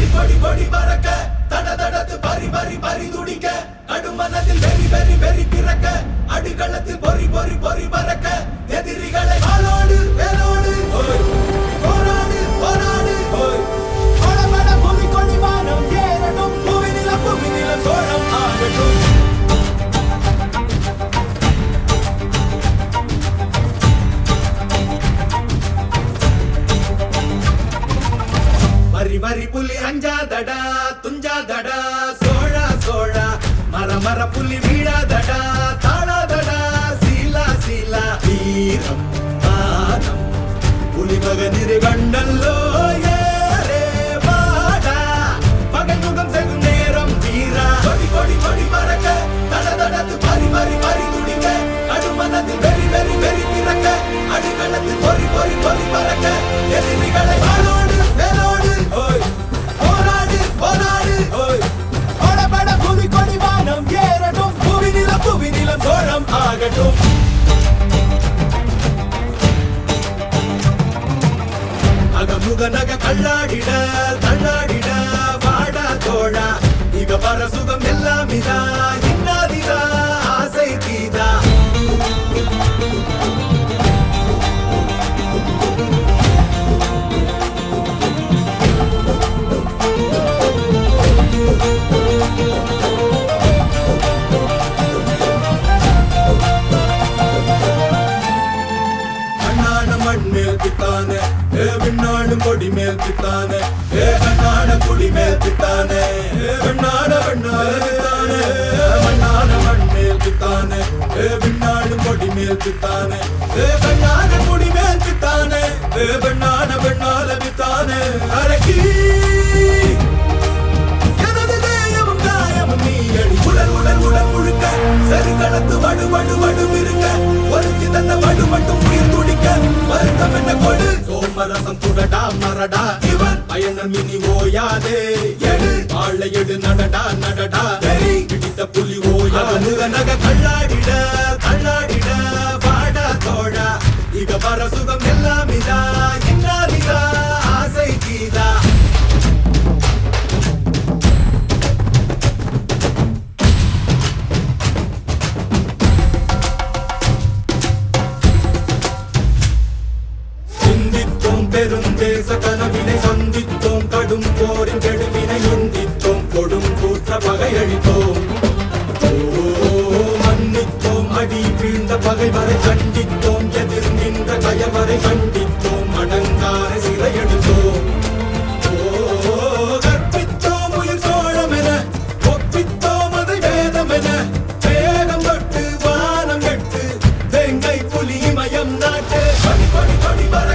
கொடி கொடி கொடி பறக்க தட தடத்து பறி பறி பறி துடிக்க கடுமனதில் வெறி வெறி வெறி பிறக்க அடிகளத்தில் பொறி பொறி பொறி பறக்க எதிரிகளை ஆளோடு வேலோடு போராடு போராடு படபட புவி கொடி வானம் ஏறட்டும் புவி நிலம் புவி நிலம் சோழம் ஆகட்டும் வரி வரி புலி அஞ்சாதடா துஞ்சாதடா சோழா சோழா மர மர புலி வீழாதடா தாழாதடா சீலா சீலா வீரம் மானம் புலி மகனிரு கண்டல்லோ ஏறே வாடா பகை முகம் செகும் நேரம் வீரா கொடி கொடி கொடி மறக்க தட தடத்து பறி பறி பறி துடிக்க நடுமனத்தில் வெறி வெறி வெறி பிறக்க அடிகளத்தில் பொறி பொறி பொறி பறக்க எதிரிகளை வாளோடு வேலோடு போராடு போராடு பட பட புவி கொடி வானம் ஏறட்டும் புவி நிலம் புவி நிலம் சோழம் ஆகட்டும் அகமுக நக கல்லாடிட தள்ளாடிட வாடா தோழா இக பர சுகம் எல்லாம் இதா இன்னாதிதா ஆசை தீதா கண்ணான மண் மேல் பித்தானே ஏ விண்ணாடும் கொடி மேல் பித்தானே ஏ கண்ணான குடி மேல் பித்தானே ஏ வெண்ணாட வெண்ணாட பித்தானே ஏ மண்ணான மண் மேல் பித்தானே ஏ விண்ணாடும் கொடி மேல் பித்தானே ஏ கண்ணான குடி மேல் பித்தானே ஏ வெண்ணான வெண்ணால பித்தானே அரக்கி எனது தேயமும் காயமும் நீ அடி உடல் உடல் உடல் முழுக்க சரி கலத்து வடு வடு வடு இருக்க ஒருத்தி தந்த வடு மட்டும் உயிர் துடிக்க வருத்தம் என்ன கொடு சோமரசம் துடடா மரடா இவன் பயணம் இனி ஓயாதே எடு வாழை எடு நடடா நடடா வெறி பிடித்த புலி ஓயா முக நக கள்ளாடிட கள்ளாடிட வாடா தோழா இக பர சுகம் எல்லாம் இதா இன்னாதிதா ஆசை கீதா சிந்தித்தோம் பெருந்தேச கனவினை சந்தித்தோம் கடும் போரின் கெடுவினை உந்தித்தோம் கொடும் கூற்ற பகையழித்தோம் ஓ, மன்னித்தோம் அடி வீழ்ந்த பகைவரை கண்டித்தோம் எதிர் நின்ற கயவரை கண்டித்தோம் அடங்கார சிறையெடுத்தோம் ஓ, கற்பித்தோம் உயிர் சோழமென ஒப்பித்தோம் அதை வேதமென வேகம் தொட்டு வானம் எட்டு வெங்கை புலி மயம் நாட்டு கொடி கொடி கொடி பறக்க